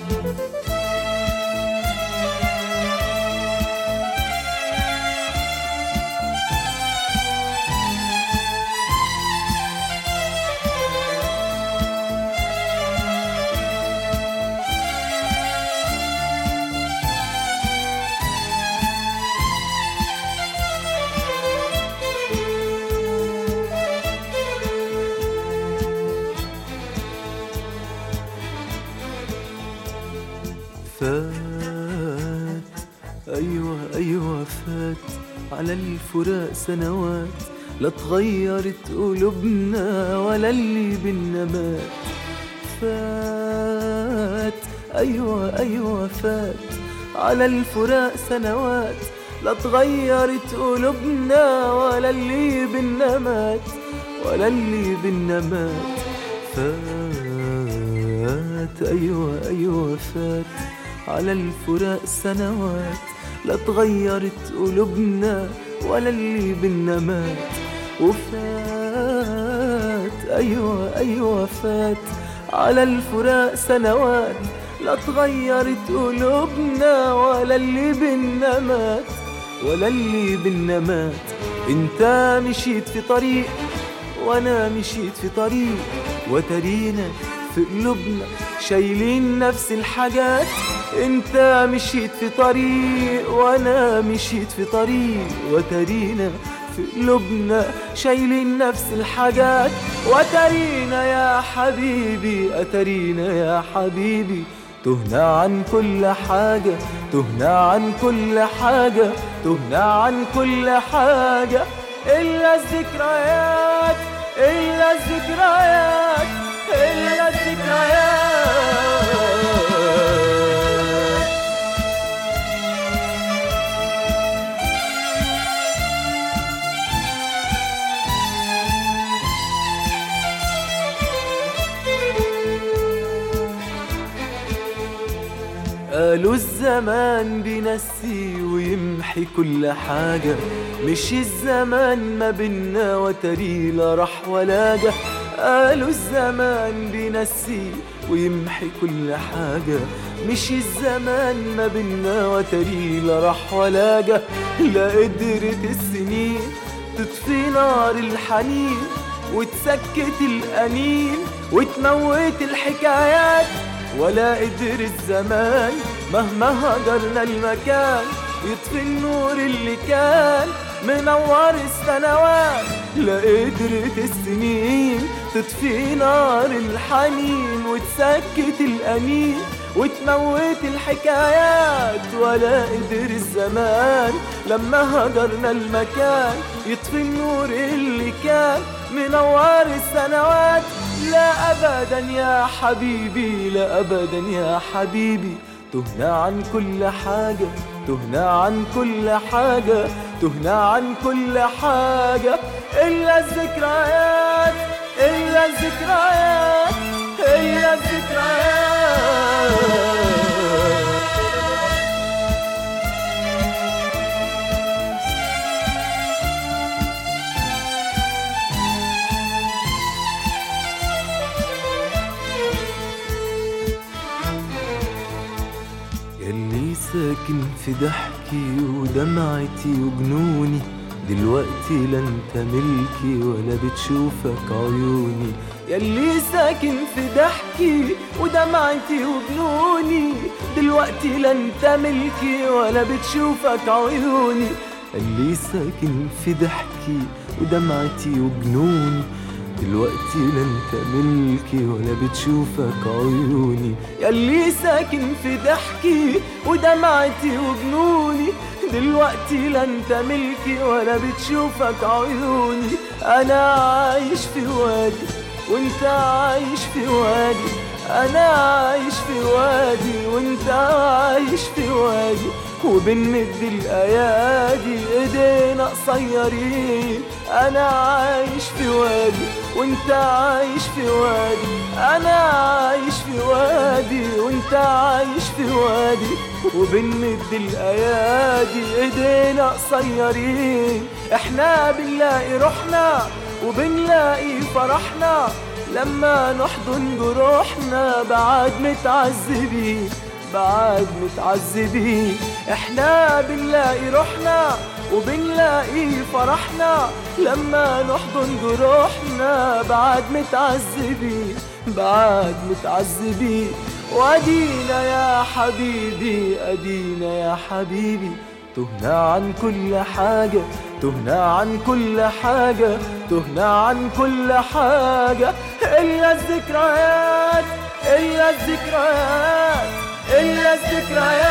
فات أيوة أيوة فات على الفراق سنوات لا اتغيرت قلوبنا ولا اللي بينا مات فات أيوة أيوة فات على الفراق سنوات لا اتغيرت قلوبنا ولا اللي بينا مات ولا اللي بينا مات فات أيوة أيوة فات على الفراق سنوات لا اتغيرت قلوبنا ولا اللي بينا مات وفات أيوة أيوة فات على الفراق سنوات لا اتغيرت قلوبنا ولا اللي بينا مات ولا اللي بينا مات انت مشيت في طريق وانا مشيت في طريق وترينا في قلوبنا شايلين نفس الحاجات انت مشيت في طريق وانا مشيت في طريق وترينا في قلوبنا شايلين نفس الحاجات وترينا يا حبيبي اترينا يا حبيبي تهنا عن كل حاجة تهنا عن كل حاجة تهنا عن كل حاجة إلا الذكريات إلا الذكريات إلا الذكريات قالوا الزمان بينسي ويمحي كل حاجة مش الزمان ما بينا وتري لا راح ولا جه قالوا الزمان بينسي ويمحي كل حاجة مش الزمان ما بينا وتري لا راح ولا جه لا قدرت السنين تطفي نار الحنين وتسكت الأنين وتموت الحكايات ولا قدر الزمان مهما هجرنا المكان يطفي النور اللي كان منور السنوات لا قدرت السنين تطفي نار الحنين وتسكت الأنين وتموت الحكايات ولا قدر الزمان لما هجرنا المكان يطفي النور اللي كان منور السنوات لا أبدا يا حبيبي لا أبدا يا حبيبي تهنا عن كل حاجة تهنا عن كل حاجة تهنا عن كل حاجة إلا الذكريات إلا الذكريات إلا الذكريات يلي ساكن في ضحكي ودمعتي وجنوني دلوقتي لا انت ملكي ولا بتشوفك عيوني يلي ساكن في ضحكي ودمعتي وجنوني دلوقتي لا انت ملكي ولا بتشوفك عيوني اللي ساكن في ضحكي ودمعتي وجنوني دلوقتي لا انت ملكي ولا بتشوفك عيوني ياللي ساكن في ضحكي ودمعتي وجنوني دلوقتي لا انت ملكي ولا بتشوفك عيوني انا عايش في وادي وانت عايش في وادي انا عايش في وادي وانت عايش في وادي وبنمد الايادي ايدينا قصيرين انا عايش في وادي وانت عايش في وادي انا عايش في وادي وانت عايش في وادي وبنمد الايادي ايدينا قصيرين احنا بنلاقي روحنا وبنلاقي فرحنا لما نحضن جروحنا بعد متعذبين بعد متعذبين احنا بنلاقي روحنا وبنلاقي فرحنا لما نحضن جروحنا بعد متعذبين بعد متعذبين وادينا يا حبيبي ادينا يا حبيبي تهنا عن كل حاجة تهنا عن كل حاجة تهنا عن كل حاجة إلا الذكريات إلا الذكريات إلا الذكريات